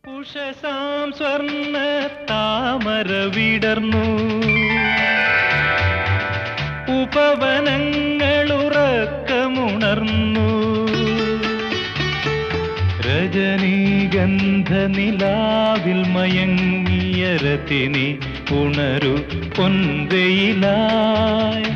ഉഷസാം സ്വർണ്ണ താമര വിടർന്നു ഉപവനങ്ങളുറക്കമുണർന്നു രജനീഗന്ധ നിലാവിൽ മയങ്ങിയ രതിനി ഉണരു പൊൻവെയിലായി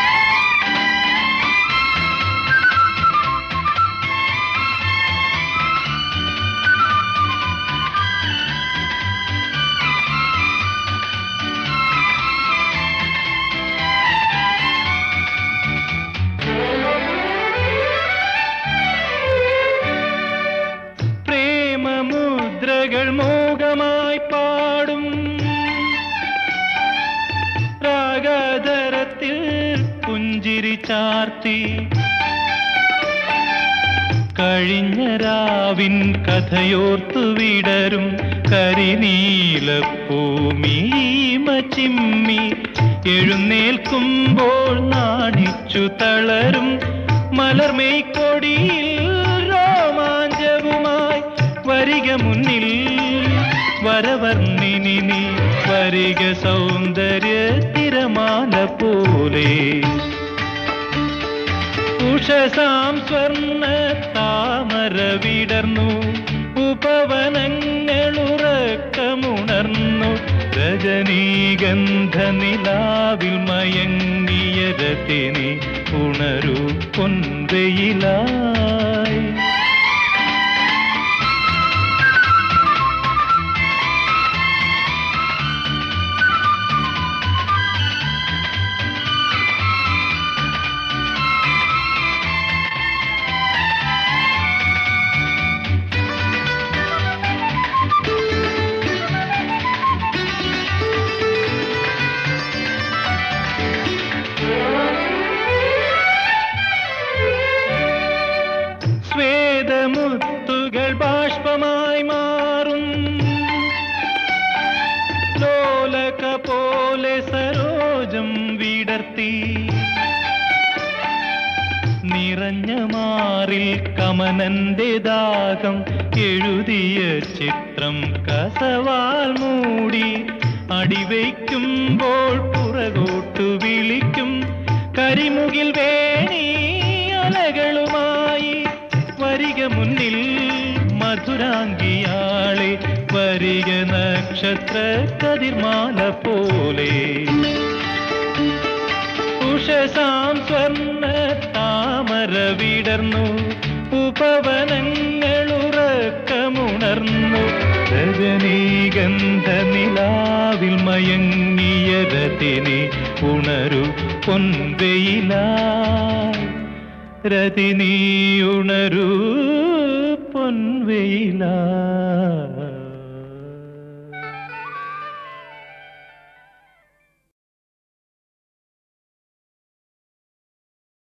പ്രേമമുദ്രകൾ മോഹമായി പാടും രാഗധരത്തിൽ പുഞ്ചിരി ചാർത്തി കഴിഞ്ഞ രാവിൻ കഥയോർത്തു വിടരും കരിനീലപ്പൂമീമ ചിമ്മി എഴുന്നേൽക്കുമ്പോൾ നാണിച്ചു തളരും മലർമെയ്ക്കൊടിയിൽ രോമാഞ്ചവുമായി വരിക മുന്നിൽ വരവർണ്ണിനി നീ വരിക സൗന്ദര്യ തിരമാല പോലെ ഉഷസാം സ്വർണ്ണ താമര വിടർന്നു ഉപവനങ്ങളുറക്കമുണർന്നു രജനീഗന്ധ നിലാവിൽ മയങ്ങിയ രതിനി ഉണരൂ പൊൻവെയിലായി സ്വേദമുത്തുകൾ ബാഷ്പമായി മാറും ലോലക പോലെ സരോജം വിടർത്തി നിറഞ്ഞ മാറിൽ കമനന്റെ ദാഹം എഴുതിയ ചിത്രം കസവാൽ മൂടി അടിവയ്ക്കുമ്പോൾ പുറകോട്ടു വിളിക്കും കരിമുകിൽ വേണി അലകളുമായി വരിക മുന്നിൽ മധുരാംഗിയാളെ വരിക നക്ഷത്ര കതിർമാല പോലെ ഉഷസാം സ്വർണ്ണ താമര വിടർന്നു ഉപവനങ്ങളുറക്കമുണർന്നു രജനീഗന്ധ നിലാവിൽ മയങ്ങിയ രതിനി ഉണരു പൊൻവെയിലായി രതിനി ഉണരൂ പൊൻവെയിലായി